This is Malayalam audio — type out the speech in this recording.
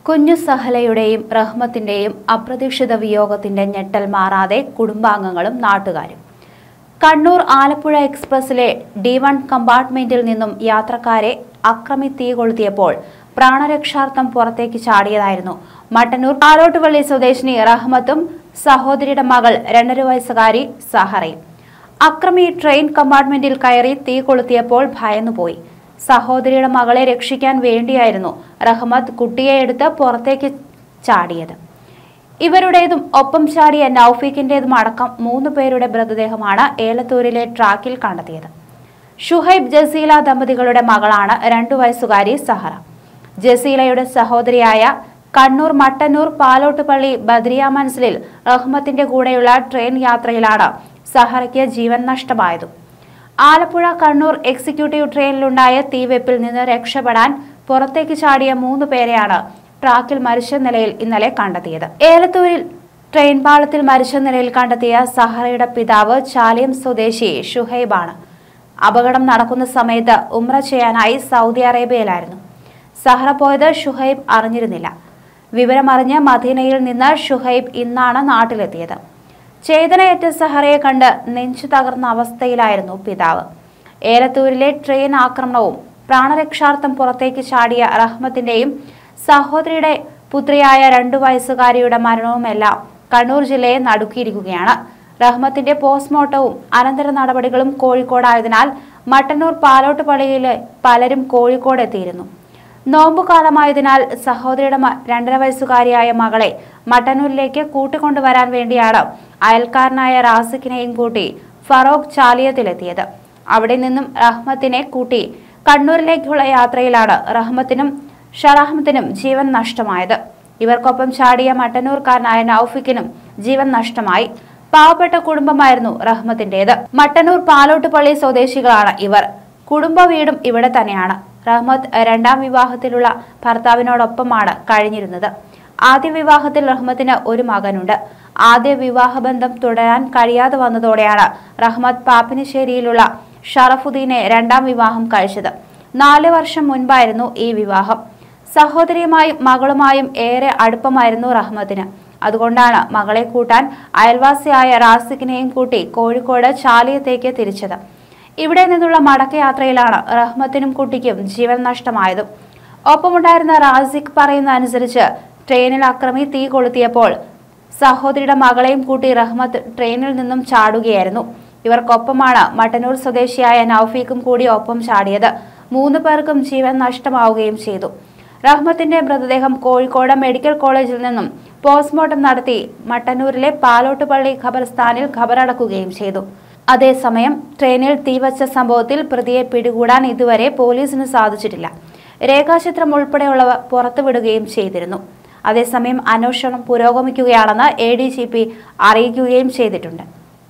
കുഞ്ഞു സഹലയുടെയും റഹ്മത്തിന്റെയും അപ്രതീക്ഷിത വിയോഗത്തിന്റെ ഞെട്ടൽ മാറാതെ കുടുംബാംഗങ്ങളും നാട്ടുകാരും കണ്ണൂർ ആലപ്പുഴ എക്സ്പ്രസിലെ ഡി വൺ കമ്പാർട്ട്മെന്റിൽ നിന്നും യാത്രക്കാരെ അക്രമി തീ കൊളുത്തിയപ്പോൾ പ്രാണരക്ഷാർത്ഥം പുറത്തേക്ക് ചാടിയതായിരുന്നു മട്ടന്നൂർ പാലോട്ടുപള്ളി സ്വദേശിനി റഹ്മത്തും സഹോദരിയുടെ മകൾ രണ്ടര വയസ്സുകാരി സഹറയും അക്രമി ട്രെയിൻ കമ്പാർട്ട്മെന്റിൽ കയറി തീ കൊളുത്തിയപ്പോൾ ഭയന്നുപോയി സഹോദരിയുടെ മകളെ രക്ഷിക്കാൻ വേണ്ടിയായിരുന്നു റഹ്മത്ത് കുട്ടിയെ എടുത്ത് പുറത്തേക്ക് ചാടിയത് ഇവരുടേതും ഒപ്പം ചാടിയ നൌഫീഖിന്റേതും അടക്കം മൂന്ന് പേരുടെ മൃതദേഹമാണ് ഏലത്തൂരിലെ ട്രാക്കിൽ കണ്ടെത്തിയത് ഷുഹൈബ് ജസീല ദമ്പതികളുടെ മകളാണ് രണ്ടു വയസ്സുകാരി സഹറ ജസീലയുടെ സഹോദരിയായ കണ്ണൂർ മട്ടന്നൂർ പാലോട്ടുപള്ളി ബദ്രിയ മൻസിലിൽ റഹ്മത്തിന്റെ കൂടെയുള്ള ട്രെയിൻ യാത്രയിലാണ് സഹറയ്ക്ക് ജീവൻ നഷ്ടമായത് ആലപ്പുഴ കണ്ണൂർ എക്സിക്യൂട്ടീവ് ട്രെയിനിലുണ്ടായ തീവെപ്പിൽ നിന്ന് രക്ഷപ്പെടാൻ പുറത്തേക്ക് ചാടിയ മൂന്ന് പേരെയാണ് ട്രാക്കിൽ മരിച്ച നിലയിൽ ഇന്നലെ കണ്ടെത്തിയത് ഏലത്തൂരിൽ ട്രെയിൻ പാളത്തിൽ മരിച്ച നിലയിൽ കണ്ടെത്തിയ സഹറയുടെ പിതാവ് ചാലിയം സ്വദേശി ഷുഹൈബാണ് അപകടം നടക്കുന്ന സമയത്ത് ഉംറ ചെയ്യാനായി സൗദി അറേബ്യയിലായിരുന്നു സഹറ പോയത് ഷുഹൈബ് അറിഞ്ഞിരുന്നില്ല വിവരമറിഞ്ഞ് മദീനയിൽ നിന്ന് ഷുഹൈബ് ഇന്നാണ് നാട്ടിലെത്തിയത് ചേതനയേറ്റ സഹറയെ കണ്ട് നെഞ്ചു തകർന്ന അവസ്ഥയിലായിരുന്നു പിതാവ് ഏലത്തൂരിലെ ട്രെയിൻ ആക്രമണവും പ്രാണരക്ഷാർത്ഥം പുറത്തേക്ക് ചാടിയ റഹ്മത്തിന്റെയും സഹോദരിയുടെ പുത്രിയായ രണ്ടു വയസ്സുകാരിയുടെ മരണവുമെല്ലാം കണ്ണൂർ ജില്ലയെ നടുക്കിയിരിക്കുകയാണ് റഹ്മത്തിന്റെ പോസ്റ്റ്മോർട്ടവും അനന്തര നടപടികളും കോഴിക്കോടായതിനാൽ മട്ടന്നൂർ പാലോട്ട് പള്ളിയിലെ പലരും കോഴിക്കോട് എത്തിയിരുന്നു നോമ്പുകാലമായതിനാൽ സഹോദരിയുടെ മ- രണ്ടര വയസ്സുകാരിയായ മകളെ മട്ടന്നൂരിലേക്ക് കൂട്ടിക്കൊണ്ടുവരാൻ വേണ്ടിയാണ് അയൽക്കാരനായ റാസിഖിനെയും കൂട്ടി ഫറോക്ക് ചാലിയത്തിലെത്തിയത് അവിടെ നിന്നും റഹ്മത്തിനെ കൂട്ടി കണ്ണൂരിലേക്കുള്ള യാത്രയിലാണ് റഹ്മത്തിനും ഷറാഹ്മത്തിനും ജീവൻ നഷ്ടമായത് ഇവർക്കൊപ്പം ചാടിയ മട്ടന്നൂർക്കാരനായ നൌഫിക്കിനും ജീവൻ നഷ്ടമായി പാവപ്പെട്ട കുടുംബമായിരുന്നു റഹ്മത്തിന്റേത് മട്ടന്നൂർ പാലോട്ടുപള്ളി സ്വദേശികളാണ് ഇവർ കുടുംബ വീടും ഇവിടെ തന്നെയാണ് റഹ്മത്ത് രണ്ടാം വിവാഹത്തിലുള്ള ഭർത്താവിനോടൊപ്പമാണ് കഴിഞ്ഞിരുന്നത് ആദ്യ വിവാഹത്തിൽ റഹ്മത്തിന് ഒരു മകനുണ്ട് ആദ്യ വിവാഹബന്ധം തുടരാൻ കഴിയാതെ വന്നതോടെയാണ് റഹ്മത്ത് പാപ്പിനിശ്ശേരിയിലുള്ള ഷറഫുദ്ദീനെ രണ്ടാം വിവാഹം കഴിച്ചത് നാല് വർഷം മുൻപായിരുന്നു ഈ വിവാഹം സഹോദരിയുമായും മകളുമായും ഏറെ അടുപ്പമായിരുന്നു റഹ്മത്തിന് അതുകൊണ്ടാണ് മകളെ കൂട്ടാൻ അയൽവാസിയായ റാസിഖിനെയും കൂട്ടി കോഴിക്കോട് ചാലിയത്തേക്ക് തിരിച്ചത് ഇവിടെ നിന്നുള്ള മടക്കയാത്രയിലാണ് റഹ്മത്തിനും കുട്ടിക്കും ജീവൻ നഷ്ടമായതും ഒപ്പമുണ്ടായിരുന്ന റാസിഖ് പറയുന്ന അനുസരിച്ച് ട്രെയിനിൽ അക്രമി തീ കൊളുത്തിയപ്പോൾ സഹോദരിയുടെ മകളെയും കൂട്ടി റഹ്മത്ത് ട്രെയിനിൽ നിന്നും ചാടുകയായിരുന്നു ഇവർക്കൊപ്പമാണ് മട്ടന്നൂർ സ്വദേശിയായ നൌഫീഖും കൂടി ഒപ്പം ചാടിയത് മൂന്ന് പേർക്കും ജീവൻ നഷ്ടമാവുകയും ചെയ്തു റഹ്മത്തിന്റെ മൃതദേഹം കോഴിക്കോട് മെഡിക്കൽ കോളേജിൽ നിന്നും പോസ്റ്റ്മോർട്ടം നടത്തി മട്ടന്നൂരിലെ പാലോട്ടുപള്ളി ഖബർസ്ഥാനിൽ ഖബറടക്കുകയും ചെയ്തു അതേസമയം ട്രെയിനിൽ തീവച്ച സംഭവത്തിൽ പ്രതിയെ പിടികൂടാൻ ഇതുവരെ പോലീസിന് സാധിച്ചിട്ടില്ല രേഖാചിത്രം ഉൾപ്പെടെയുള്ളവ പുറത്തുവിടുകയും ചെയ്തിരുന്നു അതേസമയം അന്വേഷണം പുരോഗമിക്കുകയാണെന്ന് എ ഡി ജി പി അറിയിക്കുകയും ചെയ്തിട്ടുണ്ട്